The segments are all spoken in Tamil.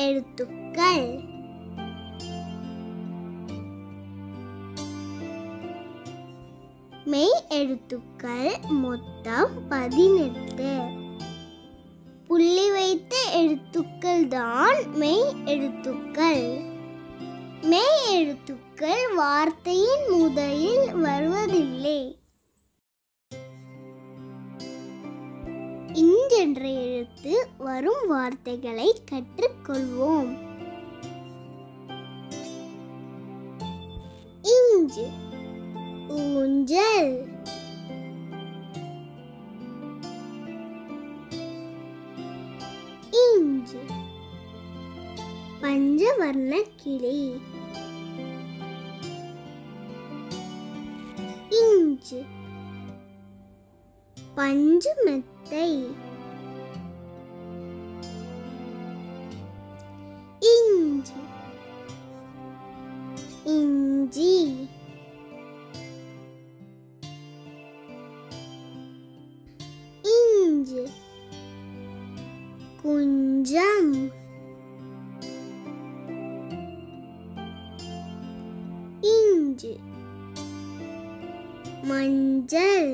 எழுத்துக்கள் மெய் எழுத்துக்கள் மொத்தம் பதினெட்டு புள்ளி வைத்த எழுத்துக்கள் தான் மெய் எழுத்துக்கள் மெய் எழுத்துக்கள் வார்த்தையின் முதலில் வருவதில்லை இன்றென்ற எழுத்து வரும் வார்த்தைகளை கற்றுக்கொள்வோம் இஞ்சு ஊஞ்சல் இஞ்சு பஞ்சவர்ண கிளி இஞ்சு பஞ்சு மெத்தை இஞ்சி இஞ்சி இஞ்சு குஞ்சம் இஞ்சு மஞ்சள்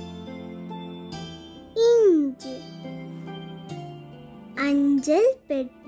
இஞ்சு அஞ்சல் பெட்டி